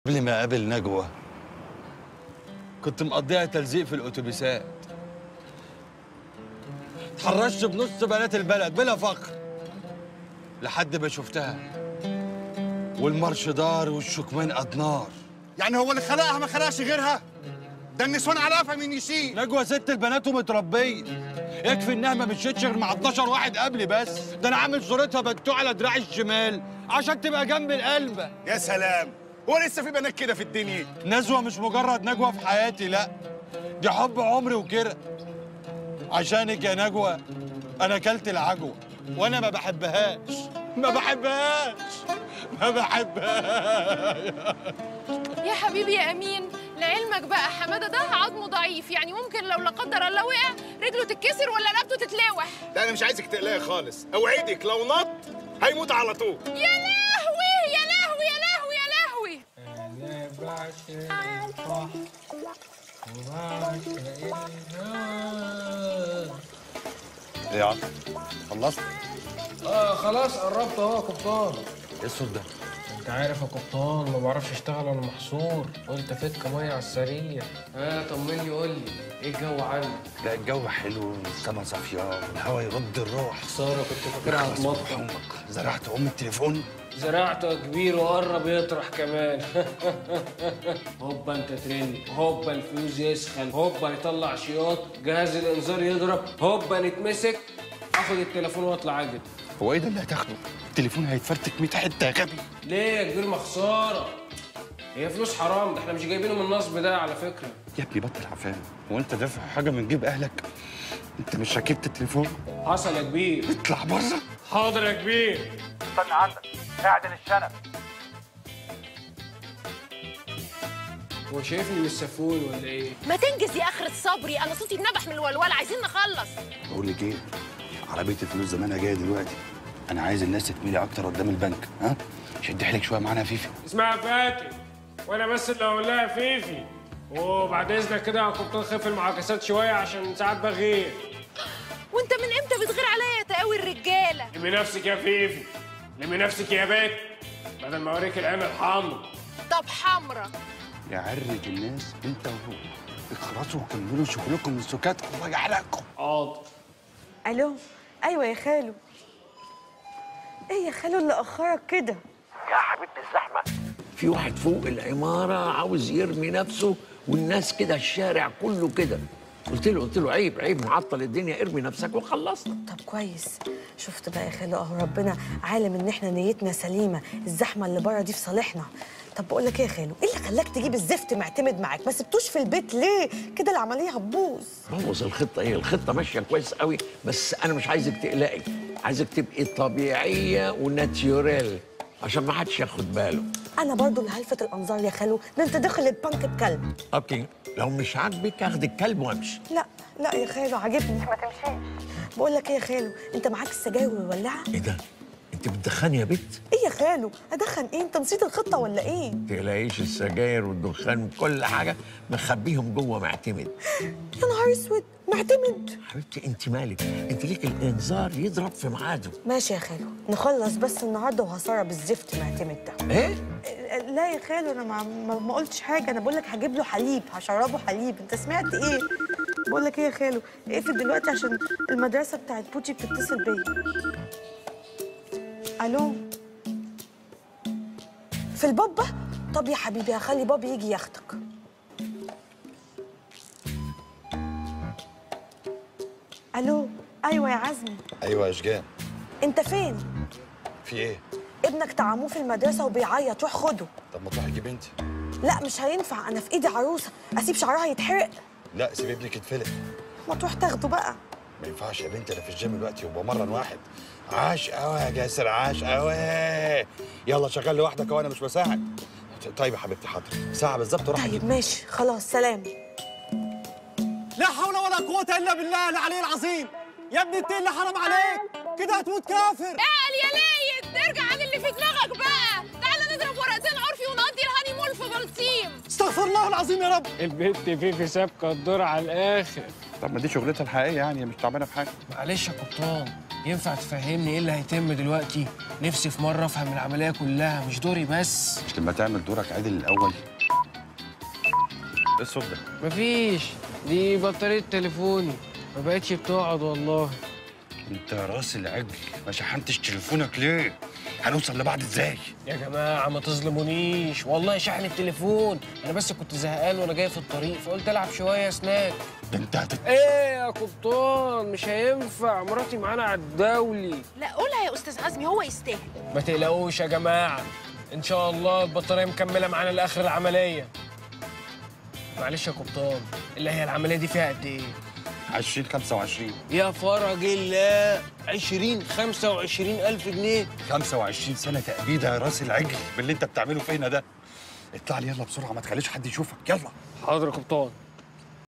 قبل ما اقابل نجوى كنت مقضيها تلزيق في الاتوبيسات اتحرشت بنص بنات البلد بلا فخر لحد ما شفتها والمرش دار والشكمان قد نار يعني هو اللي خلقها ما خلقش غيرها ده النسوان على قفا من يشيل نجوى ست البنات ومتربيه يكفي انها ما مشيتش غير مع 12 واحد قبلي بس ده انا عامل صورتها بتو على دراعي الشمال عشان تبقى جنب القلبه يا سلام هو لسه في بنات كده في الدنيا نزوة مش مجرد نجوى في حياتي لا دي حب عمري وكده عشانك يا نجوى انا اكلت العجوة وانا ما بحبهاش ما بحبهاش ما بحبهاش يا حبيبي يا امين لعلمك بقى حماده ده عظمه ضعيف يعني ممكن لو لا قدر الله وقع رجله تتكسر ولا رقبته تتلوح لا انا مش عايزك تقلقي خالص اوعدك لو نط هيموت على طول يا لهوي يا لهوي يا لهوي يا لهوي انا بعشق البحر وبعشق النار ايه يا عم خلصت اه خلاص قربت اهو يا قبطان ايه الصوت ده انت عارف يا قبطان ما بعرفش اشتغل وانا محصور قلت افك ميه على السريع اه طمني قول لي ايه الجو عندك لا الجو حلو السما صافيه والهوا يرد الروح خساره كنت فاكرها خلاص هتمطر امك زرعت ام التليفون زرعته يا كبير وقرب يطرح كمان هوبا انت ترن هوبا الفيوز يسخن هوبا يطلع شياط جهاز الانذار يضرب هوبا نتمسك اخد التليفون واطلع اجري هو ايه ده اللي هتاخده التليفون هيتفرتك 100 حته يا غبي ليه يا كبير ما خساره هي فلوس حرام ده احنا مش جايبينه من النصب ده على فكره يا ابني بطل عفان هو انت دافع حاجه من جيب اهلك انت مش ركبت التليفون حصل يا كبير اطلع بره حاضر يا كبير استنى عندك اعدل الشنب هو شايفني مش سفول ولا ايه ما تنجز يا اخرة صبري انا صوتي اتنبح من الولوله عايزين نخلص بقول لك ايه عربيه الفلوس زمانها جايه دلوقتي انا عايز الناس تتملي اكتر قدام البنك ها شد حيلك شويه معانا يا فيفي اسمها فاتن وانا بس اللي هقول لها فيفي وبعد اذنك كده يا قبطان خف المعاكسات شويه عشان ساعات بغير وانت من امتى بتغير عليا يا تقاوي الرجاله لمي نفسك يا فيفي لمي نفسك يا بيت بدل ما اوريك العين الحمر طب حمرا يا عرة الناس انت وهو اخلصوا وكملوا شغلكم من سكات الله يحرقكم حاضر الو ايوه يا خالو ايه يا خالو اللي اخرك كده يا حبيبتي الزحمه في واحد فوق العمارة عاوز يرمي نفسه والناس كده الشارع كله كده قلت له قلت له عيب عيب معطل الدنيا ارمي نفسك وخلصنا طب كويس شفت بقى يا خالو اهو ربنا عالم ان احنا نيتنا سليمه الزحمه اللي بره دي في صالحنا طب بقول لك ايه يا خالو ايه اللي خلاك تجيب الزفت معتمد معاك ما سبتوش في البيت ليه كده العمليه هتبوظ بوظ الخطة ايه الخطة ماشية كويس قوي بس انا مش عايزك تقلقي عايزك تبقي طبيعية وناتيورال عشان ما حدش ياخد باله انا برضو اللي هلفت الانظار يا خالو ده انت داخل البنك بكلب اوكي لو مش عاجبك اخد الكلب وامشي لا لا يا خالو عاجبني ما تمشيش بقول لك ايه يا خالو انت معاك السجاير والولاعه ايه ده انت بتدخني يا بت ايه يا خالو ادخن ايه انت نسيت الخطه ولا ايه تلاقيش السجاير والدخان وكل حاجة مخبيهم جوه معتمد يا نهار اسود معتمد حبيبتي انت مالك انت ليك الانذار يضرب في ميعاده ماشي يا خالو نخلص بس النهارده وهسرب الزفت معتمد ده ايه لا يا خالو انا ما, ما, ما قلتش حاجه انا بقول لك هجيب له حليب هشربه حليب انت سمعت ايه بقول لك ايه يا خالو اقفل دلوقتي عشان المدرسه بتاعت بوتي بتتصل بيا الو في البابا طب يا حبيبي هخلي بابي يجي ياخدك الو ايوه يا عزمي ايوه يا اشجان انت فين في ايه ابنك طعموه في المدرسه وبيعيط روح خده طب ما تروحي جيب انت لا مش هينفع انا في ايدي عروسه اسيب شعرها يتحرق لا سيب ابنك يتفلق ما تروح تاخده بقى ما ينفعش يا بنتي انا في الجيم دلوقتي وبمرن واحد عاش قوي يا جاسر عاش قوي يلا شغال لوحدك وانا مش بساعد طيب يا حبيبتي حاضر ساعه بالظبط وراح طيب اجيب ماشي خلاص سلام لا حول ولا قوه الا بالله العلي العظيم يا ابني التل حرام عليك كده هتموت كافر اعقل يا لايد ارجع عن اللي في دماغك بقى تعالى نضرب ورقتين عرفي ونقضي الهاني مول في بلطيم استغفر الله العظيم يا رب البت فيفي سابقه الدور على الاخر طب ما دي شغلتها الحقيقيه يعني هي مش تعبانه في حاجه معلش يا قبطان ينفع تفهمني ايه اللي هيتم دلوقتي نفسي في مره افهم العمليه كلها مش دوري بس مش لما تعمل دورك عادل الاول ايه الصوت ده مفيش دي بطاريه تليفوني ما بقتش بتقعد والله انت يا راس العجل ما شحنتش تليفونك ليه هنوصل لبعض ازاي يا جماعه ما تظلمونيش والله شحن التليفون انا بس كنت زهقان وانا جاي في الطريق فقلت العب شويه سناك ده انت هتت... ايه يا قبطان مش هينفع مراتي معانا على الدولي لا قولها يا استاذ عزمي هو يستاهل ما تقلقوش يا جماعه ان شاء الله البطاريه مكمله معانا لاخر العمليه معلش يا قبطان اللي هي العمليه دي فيها قد ايه 20 25 يا فرج الله 20 25 الف جنيه 25 سنه تأبيده يا راس العجل باللي انت بتعمله فينا ده اطلع لي يلا بسرعه ما تخليش حد يشوفك يلا حاضر يا قبطان